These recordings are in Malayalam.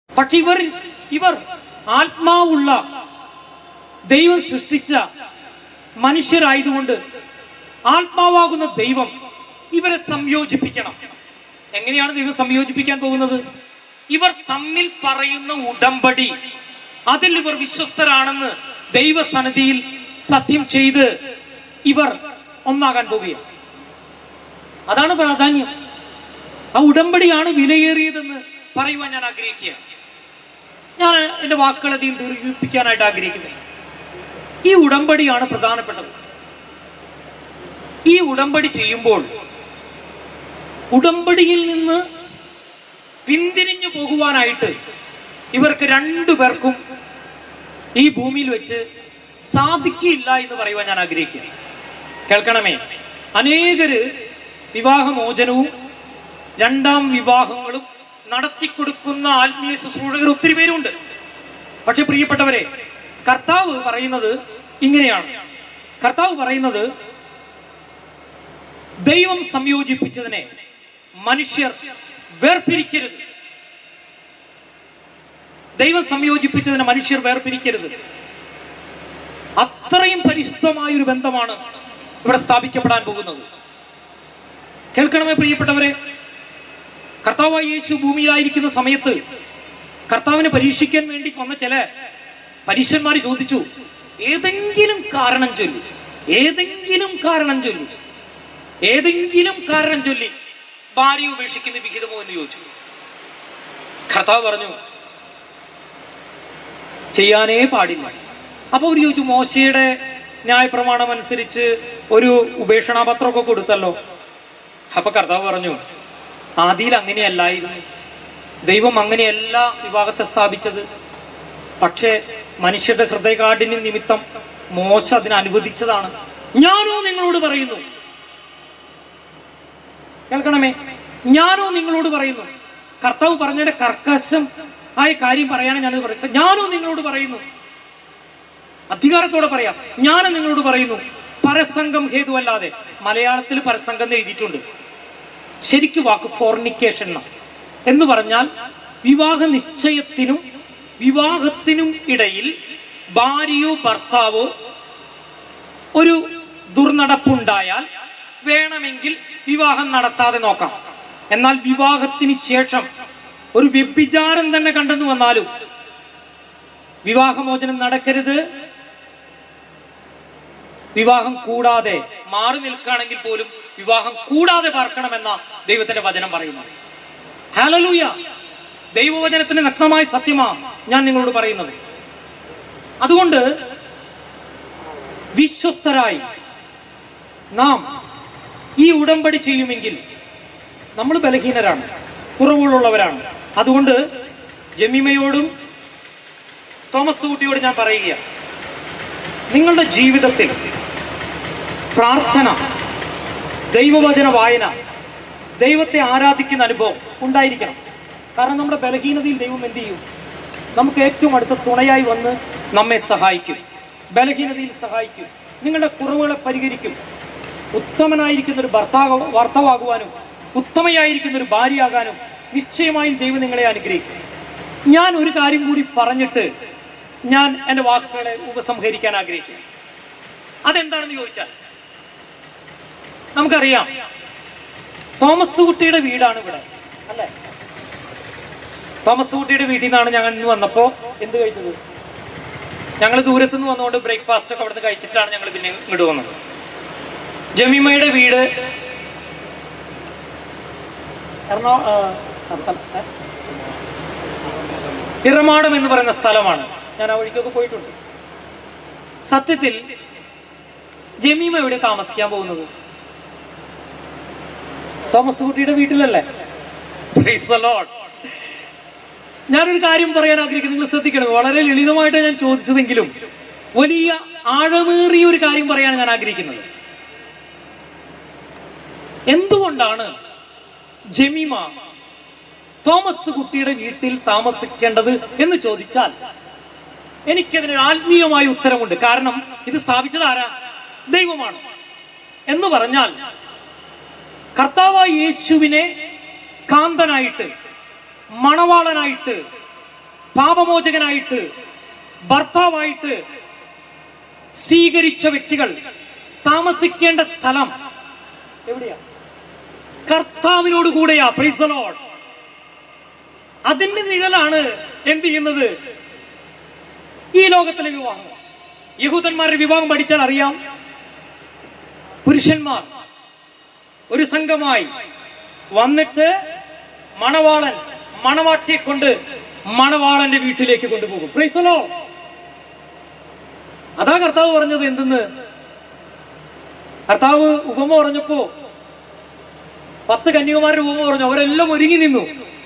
പക്ഷെ ഇവർ ഇവർ ആത്മാവുള്ള ദൈവം സൃഷ്ടിച്ച മനുഷ്യരായതുകൊണ്ട് ആത്മാവാകുന്ന ദൈവം ഇവരെ സംയോജിപ്പിക്കണം എങ്ങനെയാണ് ദൈവം സംയോജിപ്പിക്കാൻ പോകുന്നത് ഇവർ തമ്മിൽ പറയുന്ന ഉടമ്പടി അതിൽ ഇവർ വിശ്വസ്തരാണെന്ന് ദൈവസന്നിധിയിൽ സത്യം ചെയ്ത് ഇവർ ഒന്നാകാൻ പോവുകയാണ് അതാണ് പ്രാധാന്യം ആ ഉടമ്പടിയാണ് വിലയേറിയതെന്ന് പറയുവാൻ ഞാൻ ആഗ്രഹിക്കുകയാണ് ഞാൻ എന്റെ വാക്കുകൾ അധികം ദീർഘിപ്പിക്കാനായിട്ട് ആഗ്രഹിക്കുന്നില്ല ഈ ഉടമ്പടിയാണ് പ്രധാനപ്പെട്ടത് ഈ ഉടമ്പടി ചെയ്യുമ്പോൾ ഉടമ്പടിയിൽ നിന്ന് പിന്തിരിഞ്ഞു പോകുവാനായിട്ട് ഇവർക്ക് രണ്ടു പേർക്കും ഈ ഭൂമിയിൽ വെച്ച് സാധിക്കില്ല എന്ന് പറയുവാൻ ഞാൻ ആഗ്രഹിക്കുന്നു കേൾക്കണമേ അനേകര് വിവാഹമോചനവും രണ്ടാം വിവാഹങ്ങളും നടത്തിക്കൊടുക്കുന്ന ആത്മീയ ശുശ്രൂഷകർ ഒത്തിരി പേരുണ്ട് പക്ഷെ പ്രിയപ്പെട്ടവരെ കർത്താവ് പറയുന്നത് ഇങ്ങനെയാണ് കർത്താവ് പറയുന്നത് ദൈവം സംയോജിപ്പിച്ചതിനെ മനുഷ്യർ വേർപിരിക്കരുത് ദൈവം സംയോജിപ്പിച്ചതിനെ മനുഷ്യർ വേർപിരിക്കരുത് അത്രയും പരിശുദ്ധമായ ഒരു ബന്ധമാണ് ഇവിടെ സ്ഥാപിക്കപ്പെടാൻ പോകുന്നത് കേൾക്കണമേ പ്രിയപ്പെട്ടവരെ കർത്താവായ യേശു ഭൂമിയിലായിരിക്കുന്ന സമയത്ത് കർത്താവിനെ പരീക്ഷിക്കാൻ വേണ്ടി വന്ന ചില പരീക്ഷന്മാർ ചോദിച്ചു ഏതെങ്കിലും കാരണം ചൊല്ലി ഏതെങ്കിലും കാരണം ചൊല്ലി ഏതെങ്കിലും കാരണം ചൊല്ലി ഭാര്യ ഉപേക്ഷിക്കുന്ന വിഹിതമോ എന്ന് ചോദിച്ചു കർത്താവ് പറഞ്ഞു ചെയ്യാനേ പാടില്ല അപ്പൊ അവർ ചോദിച്ചു മോശയുടെ ന്യായപ്രമാണം അനുസരിച്ച് ഒരു ഉപേക്ഷണാപത്രമൊക്കെ കൊടുത്തല്ലോ അപ്പൊ കർത്താവ് പറഞ്ഞു ആദിയിൽ അങ്ങനെയല്ലായിരുന്നു ദൈവം അങ്ങനെയല്ല വിവാഹത്തെ സ്ഥാപിച്ചത് പക്ഷേ മനുഷ്യരുടെ ഹൃദയകാഠിന്യം നിമിത്തം മോശ അതിന് അനുവദിച്ചതാണ് ഞാനോ നിങ്ങളോട് പറയുന്നു കേൾക്കണമേ ഞാനോ നിങ്ങളോട് പറയുന്നു കർത്താവ് പറഞ്ഞതിന്റെ കർക്കശം ആയ കാര്യം പറയാനാണ് ഞാനത് പറയുന്നത് ഞാനോ നിങ്ങളോട് പറയുന്നു അധികാരത്തോടെ പറയാം ഞാനും നിങ്ങളോട് പറയുന്നു പരസംഗം ഹേതുവല്ലാതെ മലയാളത്തിൽ പരസംഗം എന്ന് എഴുതിയിട്ടുണ്ട് ശരിക്ക് വാക്ക് ഫോർണിക്കേഷൻ എന്ന് പറഞ്ഞാൽ വിവാഹ നിശ്ചയത്തിനും വിവാഹത്തിനും ഇടയിൽ ഭാര്യയോ ഭർത്താവോ ഒരു ദുർനടപ്പുണ്ടായാൽ വേണമെങ്കിൽ വിവാഹം നടത്താതെ നോക്കാം എന്നാൽ വിവാഹത്തിന് ശേഷം ഒരു വ്യഭിചാരം തന്നെ കണ്ടെന്ന് വന്നാലും വിവാഹമോചനം നടക്കരുത് വിവാഹം കൂടാതെ മാറി നിൽക്കുകയാണെങ്കിൽ പോലും വിവാഹം കൂടാതെ പാർക്കണമെന്ന ദൈവത്തിന്റെ വചനം പറയുന്നത് ഹാലലൂയ ദൈവവചനത്തിന് നഗ്നമായ സത്യമാ ഞാൻ നിങ്ങളോട് പറയുന്നത് അതുകൊണ്ട് വിശ്വസ്തരായി നാം ഈ ഉടമ്പടി ചെയ്യുമെങ്കിൽ നമ്മൾ ബലഹീനരാണ് കുറവുകളുള്ളവരാണ് അതുകൊണ്ട് ജമീമയോടും തോമസ് കുട്ടിയോട് ഞാൻ പറയുക നിങ്ങളുടെ ജീവിതത്തിൽ പ്രാർത്ഥന ദൈവവചന വായന ദൈവത്തെ ആരാധിക്കുന്ന അനുഭവം ഉണ്ടായിരിക്കണം കാരണം നമ്മുടെ ബലഹീനതയിൽ ദൈവം എന്ത് ചെയ്യും നമുക്ക് ഏറ്റവും അടുത്ത തുണയായി വന്ന് നമ്മെ സഹായിക്കും ബലഹീനതയിൽ സഹായിക്കും നിങ്ങളുടെ കുറവുകളെ പരിഹരിക്കും ഉത്തമനായിരിക്കുന്ന ഒരു ഭർത്താവ് ഭർത്താവാകുവാനും ഉത്തമയായിരിക്കുന്ന ഒരു ഭാര്യയാകാനും നിശ്ചയമായും ദൈവം നിങ്ങളെ അനുഗ്രഹിക്കും ഞാൻ ഒരു കാര്യം കൂടി പറഞ്ഞിട്ട് ഞാൻ എൻ്റെ വാക്കുകളെ ഉപസംഹരിക്കാൻ ആഗ്രഹിക്കുന്നു അതെന്താണെന്ന് ചോദിച്ചാൽ നമുക്കറിയാം തോമസ് കുട്ടിയുടെ വീടാണ് ഇവിടെ അല്ലേ തോമസ് കുട്ടിയുടെ വീട്ടിൽ നിന്നാണ് ഞങ്ങൾ ഇന്ന് വന്നപ്പോ എന്ത് കഴിച്ചത് ഞങ്ങൾ ദൂരത്തു നിന്ന് വന്നുകൊണ്ട് ബ്രേക്ക്ഫാസ്റ്റ് ഒക്കെ അവിടുന്ന് കഴിച്ചിട്ടാണ് ഞങ്ങൾ പിന്നെ ഇങ്ങോട്ട് വന്നത് ജമീമയുടെ വീട് എറണാ ആ, ആ സ്ഥലം, ഏ? ഇറമാടം എന്ന് പറയുന്ന സ്ഥലമാണ് ഞാൻ ആ വഴിക്കൊക്കെ പോയിട്ടുണ്ട് സത്യത്തിൽ ജമീമ എവിടെ താമസിക്കാൻ പോകുന്നത് തോമസ് കുട്ടിയുടെ വീട്ടിലല്ലേ Praise the Lord. ഞാനൊരു കാര്യം പറയാൻ ആഗ്രഹിക്കുന്നു നിങ്ങൾ ശ്രദ്ധിക്കണം വളരെ ലളിതമായിട്ട് ഞാൻ ചോദിച്ചതെങ്കിലും വലിയ ആഴമേറിയ ഒരു കാര്യം പറയാൻ ഞാൻ ആഗ്രഹിക്കുന്നത് എന്തുകൊണ്ടാണ് ജമീമ തോമസ് കുട്ടിയുടെ വീട്ടിൽ താമസിക്കേണ്ടത് എന്ന് ചോദിച്ചാൽ എനിക്കതിനൊരു ആത്മീയമായ ഉത്തരമുണ്ട് കാരണം ഇത് സ്ഥാപിച്ചത് ആരാ ദൈവമാണ് എന്ന് പറഞ്ഞാൽ കർത്താവായ യേശുവിനെ കാന്തനായിട്ട് മണവാളനായിട്ട് പാപമോചകനായിട്ട് ഭർത്താവായിട്ട് സ്വീകരിച്ച വ്യക്തികൾ താമസിക്കേണ്ട സ്ഥലം എവിടെയാ കർത്താവിനോട് കൂടെയാ പ്രൈസ് ലോഡ് അതിന്റെ നിഴലാണ് എന്ത് ചെയ്യുന്നത് ഈ ലോകത്തിലെ വിവാഹം യഹൂദന്മാരുടെ വിവാഹം പഠിച്ചാൽ അറിയാം പുരുഷന്മാർ ഒരു സംഘമായി വന്നിട്ട് മണവാളൻ മണവാട്ടിയെ കൊണ്ട് മണവാളന്റെ വീട്ടിലേക്ക് കൊണ്ടുപോകും പ്രൈസലോ അതാ കർത്താവ് പറഞ്ഞത് എന്തെന്ന് കർത്താവ് ഉപമ പറഞ്ഞപ്പോ പത്ത് കന്യകുമാരുടെ ഉപമ പറഞ്ഞു അവരെല്ലാം ഒരുങ്ങി നിന്നു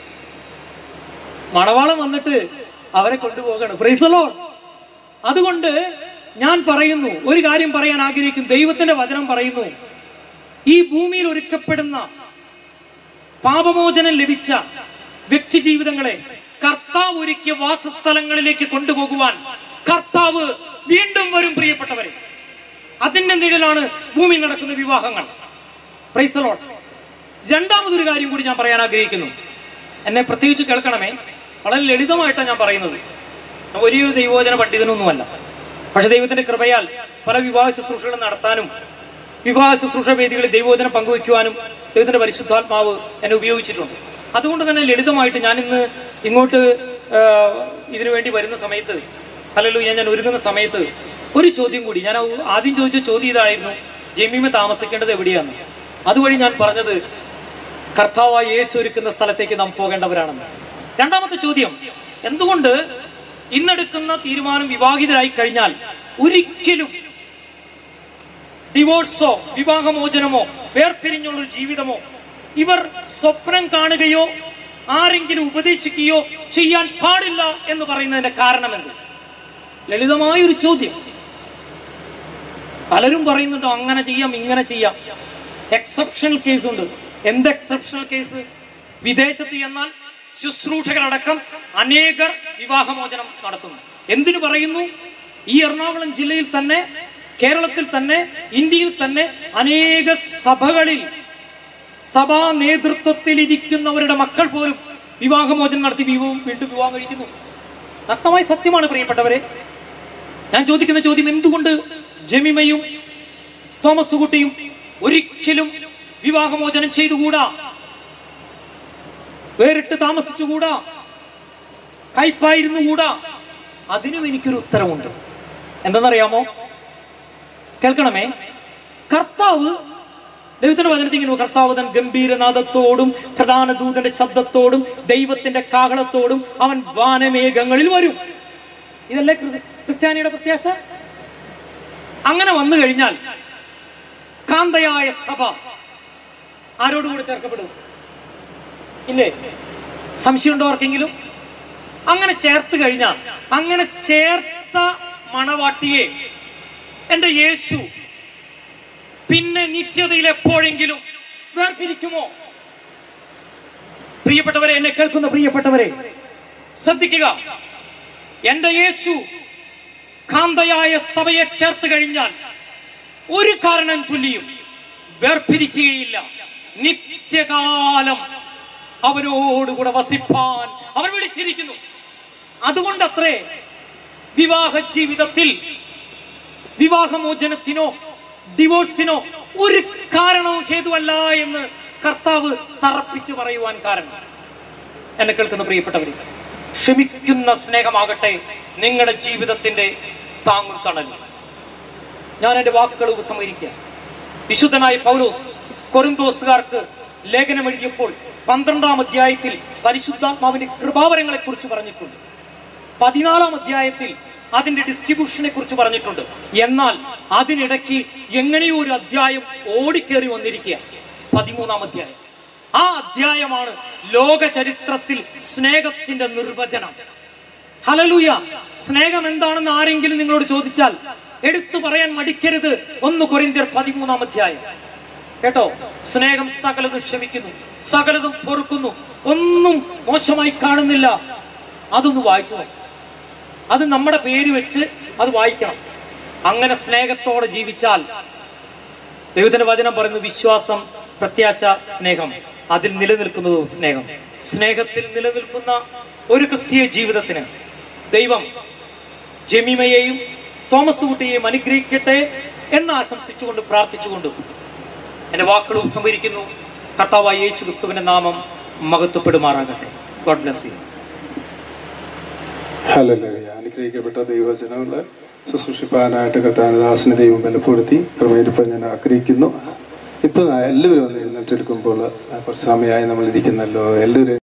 മണവാളം വന്നിട്ട് അവരെ കൊണ്ടുപോകണം പ്രൈസലോ അതുകൊണ്ട് ഞാൻ പറയുന്നു ഒരു കാര്യം പറയാൻ ആഗ്രഹിക്കും ദൈവത്തിന്റെ വചനം പറയുന്നു ഈ ഭൂമിയിൽ ഒരുക്കപ്പെടുന്ന പാപമോചനം ലഭിച്ച വ്യക്തി ജീവിതങ്ങളെ കർത്താവ് ഒരുക്കിയ വാസസ്ഥലങ്ങളിലേക്ക് കൊണ്ടുപോകുവാൻ കർത്താവ് വീണ്ടും വരും പ്രിയപ്പെട്ടവരെ അതിന്റെ നിഴലാണ് ഭൂമിയിൽ നടക്കുന്ന വിവാഹങ്ങൾ പ്രൈസലോൺ രണ്ടാമതൊരു കാര്യം കൂടി ഞാൻ പറയാൻ ആഗ്രഹിക്കുന്നു എന്നെ പ്രത്യേകിച്ച് കേൾക്കണമേ വളരെ ലളിതമായിട്ടാണ് ഞാൻ പറയുന്നത് ഞാൻ വലിയൊരു ദൈവോചന പണ്ഡിതനൊന്നുമല്ല പക്ഷെ ദൈവത്തിന്റെ കൃപയാൽ പല വിവാഹ ശുശ്രൂഷകളും നടത്താനും വിവാഹ ശുശ്രൂഷ വേദികളിൽ ദൈവോചനം പങ്കുവയ്ക്കുവാനും ദൈവത്തിന്റെ പരിശുദ്ധാത്മാവ് എന്നെ ഉപയോഗിച്ചിട്ടുണ്ട് അതുകൊണ്ട് തന്നെ ലളിതമായിട്ട് ഞാൻ ഇന്ന് ഇങ്ങോട്ട് ആ, ഇതിനു വേണ്ടി വരുന്ന സമയത്ത് അല്ലല്ലോ ഞാൻ ഞാൻ ഒരുങ്ങുന്ന സമയത്ത് ഒരു ചോദ്യം കൂടി ഞാൻ ആദ്യം ചോദിച്ച ചോദ്യം ഇതായിരുന്നു ജമീമ താമസിക്കേണ്ടത് എവിടെയാണ് അതുവഴി ഞാൻ പറഞ്ഞത് കർത്താവായ യേശു ഒരുക്കുന്ന സ്ഥലത്തേക്ക് നാം പോകേണ്ടവരാണെന്ന് രണ്ടാമത്തെ ചോദ്യം എന്തുകൊണ്ട് ഇന്നെടുക്കുന്ന തീരുമാനം വിവാഹിതരായി കഴിഞ്ഞാൽ ഒരിക്കലും ഡിവോഴ്സോ വിവാഹമോചനമോ വേർപിരിഞ്ഞുള്ള ഒരു ജീവിതമോ ഇവർ സ്വപ്നം കാണുകയോ ആരെങ്കിലും ഉപദേശിക്കുകയോ ചെയ്യാൻ പാടില്ല എന്ന് പറയുന്നതിന്റെ കാരണമെന്ത് ലളിതമായ ഒരു ചോദ്യം പലരും പറയുന്നുണ്ടോ അങ്ങനെ ചെയ്യാം ഇങ്ങനെ ചെയ്യാം എക്സെപ്ഷണൽ കേസ് ഉണ്ട് എന്ത് എക്സെപ്ഷണൽ കേസ് വിദേശത്ത് ചെന്നാൽ ശുശ്രൂഷകരടക്കം അനേകർ വിവാഹമോചനം നടത്തുന്നു എന്തിനു പറയുന്നു ഈ എറണാകുളം ജില്ലയിൽ തന്നെ കേരളത്തിൽ തന്നെ ഇന്ത്യയിൽ തന്നെ അനേക സഭകളിൽ സഭാ നേതൃത്വത്തിൽ ഇരിക്കുന്നവരുടെ മക്കൾ പോലും വിവാഹമോചനം നടത്തി വിവാഹം വീണ്ടും വിവാഹം കഴിക്കുന്നു നഗ്നമായ സത്യമാണ് പ്രിയപ്പെട്ടവരെ ഞാൻ ചോദിക്കുന്ന ചോദ്യം എന്തുകൊണ്ട് ജമിമയും തോമസ് കുട്ടിയും ഒരിക്കലും വിവാഹമോചനം ചെയ്തുകൂടാ വേറിട്ട് താമസിച്ചുകൂടാ കയ്പായിരുന്നുകൂടാ അതിനും എനിക്കൊരു ഉത്തരമുണ്ട് എന്തെന്നറിയാമോ കേൾക്കണമേ കർത്താവ് ദൈവത്തിന്റെ വചനത്തിൽ ഇങ്ങനെ കർത്താവ് തൻ ഗംഭീരനാദത്തോടും പ്രധാന ദൂതന്റെ ശബ്ദത്തോടും ദൈവത്തിന്റെ കാഹളത്തോടും അവൻ വാനമേഘങ്ങളിൽ വരും ഇതല്ലേ ക്രിസ്- ക്രിസ്ത്യാനിയുടെ പ്രത്യാശ അങ്ങനെ വന്നു കഴിഞ്ഞാൽ കാന്തയായ സഭ ആരോടുകൂടി ചേർക്കപ്പെടും ഇല്ലേ സംശയമുണ്ടോ ആർക്കെങ്കിലും അങ്ങനെ ചേർത്ത് കഴിഞ്ഞാൽ അങ്ങനെ ചേർത്ത മണവാട്ടിയെ എന്റെ യേശു പിന്നെ നിത്യതയിൽ എപ്പോഴെങ്കിലും വേർപിരിക്കുമോ പ്രിയപ്പെട്ടവരെ എന്നെ കേൾക്കുന്ന പ്രിയപ്പെട്ടവരെ ശ്രദ്ധിക്കുക എന്റെ യേശു കാന്തയായ സഭയെ ചേർത്ത് കഴിഞ്ഞാൽ ഒരു കാരണം ചൊല്ലിയും വേർപിരിക്കുകയില്ല നിത്യകാലം അവരോടുകൂടെ വസിപ്പാൻ അവർ വിളിച്ചിരിക്കുന്നു അതുകൊണ്ടത്രേ വിവാഹ ജീവിതത്തിൽ വിവാഹമോചനത്തിനോ ഡിവോഴ്സിനോ ഒരു കാരണവും ഹേതുവല്ല എന്ന് കർത്താവ് തറപ്പിച്ചു പറയുവാൻ കാരണം എന്നെ കേൾക്കുന്ന പ്രിയപ്പെട്ടവരെ ക്ഷമിക്കുന്ന സ്നേഹമാകട്ടെ നിങ്ങളുടെ ജീവിതത്തിന്റെ താങ്ങും തണലും ഞാൻ എന്റെ വാക്കുകൾ ഉപസംഹരിക്കുക വിശുദ്ധനായ പൗലോസ് കൊറിന്തോസുകാർക്ക് ലേഖനം എഴുതിയപ്പോൾ പന്ത്രണ്ടാം അധ്യായത്തിൽ പരിശുദ്ധാത്മാവിന്റെ കൃപാവരങ്ങളെ കുറിച്ച് പറഞ്ഞിട്ടുണ്ട് പതിനാലാം അധ്യായത്തിൽ അതിന്റെ ഡിസ്ട്രിബ്യൂഷനെ കുറിച്ച് പറഞ്ഞിട്ടുണ്ട് എന്നാൽ അതിനിടയ്ക്ക് എങ്ങനെയോ ഒരു അധ്യായം ഓടിക്കേറി വന്നിരിക്കുക പതിമൂന്നാം അധ്യായം ആ അധ്യായമാണ് ലോക ചരിത്രത്തിൽ സ്നേഹത്തിന്റെ നിർവചനം ഹലലൂയ സ്നേഹം എന്താണെന്ന് ആരെങ്കിലും നിങ്ങളോട് ചോദിച്ചാൽ എടുത്തു പറയാൻ മടിക്കരുത് ഒന്ന് കൊരിന്ത്യർ പതിമൂന്നാം അധ്യായം കേട്ടോ സ്നേഹം സകലതും ക്ഷമിക്കുന്നു സകലതും പൊറുക്കുന്നു ഒന്നും മോശമായി കാണുന്നില്ല അതൊന്ന് വായിച്ചു നോക്ക് അത് നമ്മുടെ പേര് വെച്ച് അത് വായിക്കണം അങ്ങനെ സ്നേഹത്തോടെ ജീവിച്ചാൽ ദൈവത്തിന്റെ വചനം പറയുന്നു വിശ്വാസം പ്രത്യാശ സ്നേഹം അതിൽ നിലനിൽക്കുന്നതും സ്നേഹം സ്നേഹത്തിൽ നിലനിൽക്കുന്ന ഒരു ക്രിസ്തീയ ജീവിതത്തിന് ദൈവം ജെമിമയെയും തോമസ് കുട്ടിയെയും അനുഗ്രഹിക്കട്ടെ എന്ന് ആശംസിച്ചുകൊണ്ട് പ്രാർത്ഥിച്ചുകൊണ്ടും എന്റെ വാക്കുകൾ ഉപസംഹരിക്കുന്നു കർത്താവായ യേശു ക്രിസ്തുവിന്റെ നാമം മഹത്വപ്പെടുമാറാകട്ടെ ഗോഡ് ബ്ലസ് യു ഹല്ലേലൂയ അനുഗ്രഹിക്കപ്പെട്ട ദൈവജനങ്ങളെ ശുശ്രൂഷിപ്പാനായിട്ട് കർത്താനദാസിനെ ദൈവം ബലപ്പെടുത്തി ക്രമേരിപ്പം ഞാൻ ആഗ്രഹിക്കുന്നു ഇപ്പം എല്ലാവരും ഒന്ന് എഴുന്നേറ്റെടുക്കുമ്പോൾ കുറച്ച് സമയമായി നമ്മൾ ഇരിക്കുന്നല്ലോ എല്ലാവരും